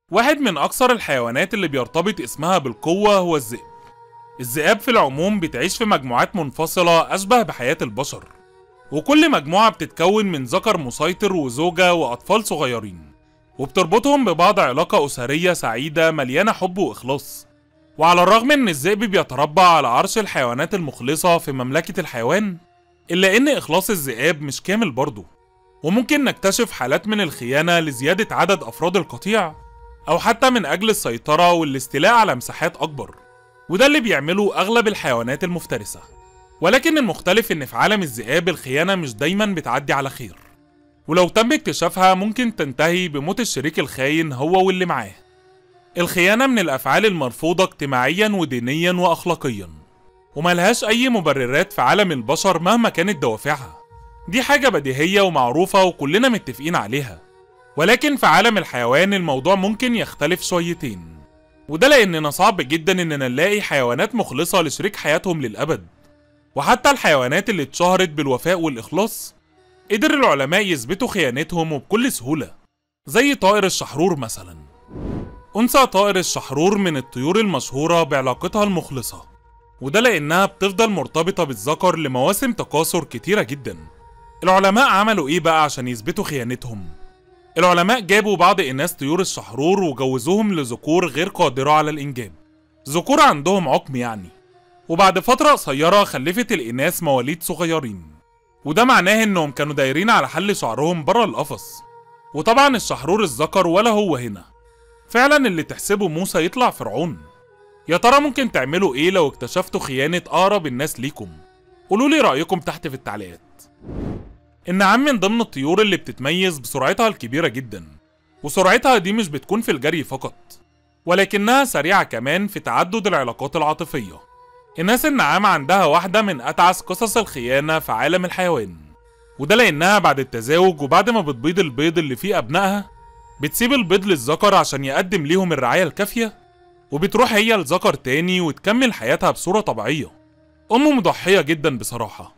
واحد من أكثر الحيوانات اللي بيرتبط اسمها بالقوة هو الذئب الذئاب في العموم بتعيش في مجموعات منفصلة أشبه بحياة البشر وكل مجموعة بتتكون من ذكر مسيطر وزوجة وأطفال صغيرين وبتربطهم ببعض علاقة أسرية سعيدة مليانة حب وإخلاص وعلى الرغم إن الذئب بيتربع على عرش الحيوانات المخلصة في مملكة الحيوان إلا إن إخلاص الذئاب مش كامل برضه وممكن نكتشف حالات من الخيانة لزيادة عدد أفراد القطيع أو حتى من أجل السيطرة والاستيلاء على مساحات أكبر وده اللي بيعمله أغلب الحيوانات المفترسة ولكن المختلف إن في عالم الذئاب الخيانة مش دايما بتعدي على خير ولو تم اكتشافها ممكن تنتهي بموت الشريك الخاين هو واللي معاه الخيانة من الأفعال المرفوضة اجتماعيا ودينيا وأخلاقيا وملهاش أي مبررات في عالم البشر مهما كانت دوافعها دي حاجة بديهية ومعروفة وكلنا متفقين عليها ولكن في عالم الحيوان الموضوع ممكن يختلف شويتين وده لأننا صعب جدا إننا نلاقي حيوانات مخلصة لشريك حياتهم للأبد وحتى الحيوانات اللي اتشهرت بالوفاء والإخلاص قدر العلماء يثبتوا خيانتهم وبكل سهولة زي طائر الشحرور مثلا أنثى طائر الشحرور من الطيور المشهورة بعلاقتها المخلصة وده لأنها بتفضل مرتبطة بالذكر لمواسم تكاثر كتيرة جدا العلماء عملوا إيه بقى عشان يثبتوا خيانتهم؟ العلماء جابوا بعض إناث طيور الشحرور وجوزوهم لذكور غير قادرة على الإنجاب ذكور عندهم عقم يعني وبعد فترة قصيرة خلفت الإناث مواليد صغيرين وده معناه إنهم كانوا دايرين على حل شعرهم بره القفص وطبعا الشحرور الذكر ولا هو هنا فعلا اللي تحسبه موسى يطلع فرعون يا ترى ممكن تعملوا ايه لو اكتشفتوا خيانة أقرب الناس ليكم قولولي رأيكم تحت في التعليقات النعام من ضمن الطيور اللي بتتميز بسرعتها الكبيرة جدا وسرعتها دي مش بتكون في الجري فقط ولكنها سريعة كمان في تعدد العلاقات العاطفية الناس النعام عندها واحدة من أتعس قصص الخيانة في عالم الحيوان وده لأنها بعد التزاوج وبعد ما بتبيض البيض اللي فيه أبنائها بتسيب البيض للذكر عشان يقدم ليهم الرعاية الكافية وبتروح هي لذكر تاني وتكمل حياتها بصورة طبيعية أم مضحية جدا بصراحة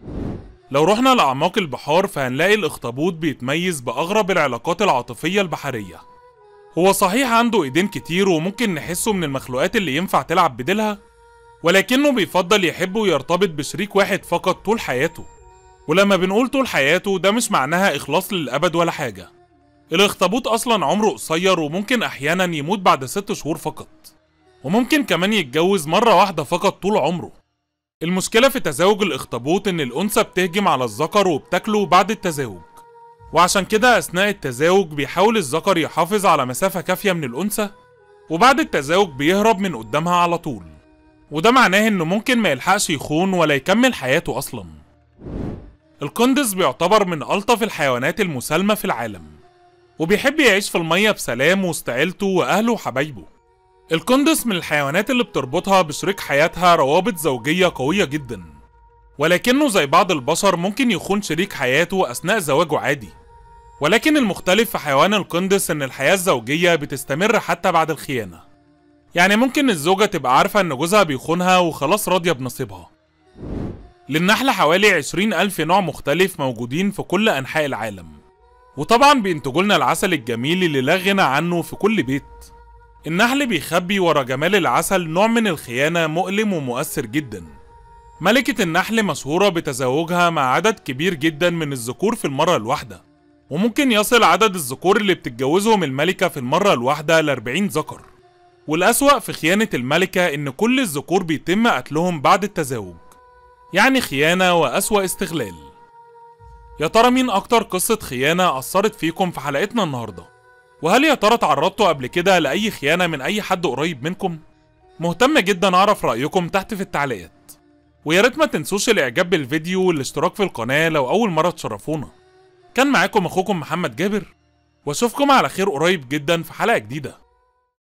لو رحنا لأعماق البحار فهنلاقي الأخطبوط بيتميز بأغرب العلاقات العاطفية البحرية هو صحيح عنده إيدين كتير وممكن نحسه من المخلوقات اللي ينفع تلعب بديلها ولكنه بيفضل يحب ويرتبط بشريك واحد فقط طول حياته ولما بنقول طول حياته ده مش معناها إخلاص للأبد ولا حاجة الأخطبوط أصلا عمره قصير وممكن أحيانا يموت بعد ست شهور فقط وممكن كمان يتجوز مرة واحدة فقط طول عمره المشكلة في تزاوج الأخطبوط إن الأنثى بتهجم على الذكر وبتاكله بعد التزاوج وعشان كده أثناء التزاوج بيحاول الذكر يحافظ على مسافة كافية من الأنثى وبعد التزاوج بيهرب من قدامها على طول وده معناه إنه ممكن ما يلحقش يخون ولا يكمل حياته أصلا القندس بيعتبر من ألطف الحيوانات المسالمة في العالم وبيحب يعيش في المية بسلام وسط عيلته وأهله وحبايبه القندس من الحيوانات اللي بتربطها بشريك حياتها روابط زوجية قوية جدا ولكنه زي بعض البشر ممكن يخون شريك حياته أثناء زواجه عادي ولكن المختلف في حيوان القندس إن الحياة الزوجية بتستمر حتى بعد الخيانة يعني ممكن الزوجة تبقى عارفة إن جوزها بيخونها وخلاص راضية بنصيبها للنحل حوالي عشرين ألف نوع مختلف موجودين في كل أنحاء العالم وطبعا بينتجوا لنا العسل الجميل اللي لا غنى عنه في كل بيت النحل بيخبي ورا جمال العسل نوع من الخيانة مؤلم ومؤثر جدا ملكة النحل مشهورة بتزاوجها مع عدد كبير جدا من الذكور في المرة الواحدة وممكن يصل عدد الذكور اللي بتتجوزهم الملكة في المرة الواحدة ل 40 ذكر والأسوأ في خيانة الملكة إن كل الذكور بيتم قتلهم بعد التزاوج يعني خيانة وأسوأ استغلال يا ترى مين أكتر قصة خيانة أثرت فيكم في حلقتنا النهاردة؟ وهل يا ترى اتعرضتوا قبل كده لأي خيانة من أي حد قريب منكم؟ مهتم جدا أعرف رأيكم تحت في التعليقات ويا ريت ما تنسوش الإعجاب بالفيديو والاشتراك في القناة لو أول مرة تشرفونا كان معاكم أخوكم محمد جابر وأشوفكم على خير قريب جدا في حلقة جديدة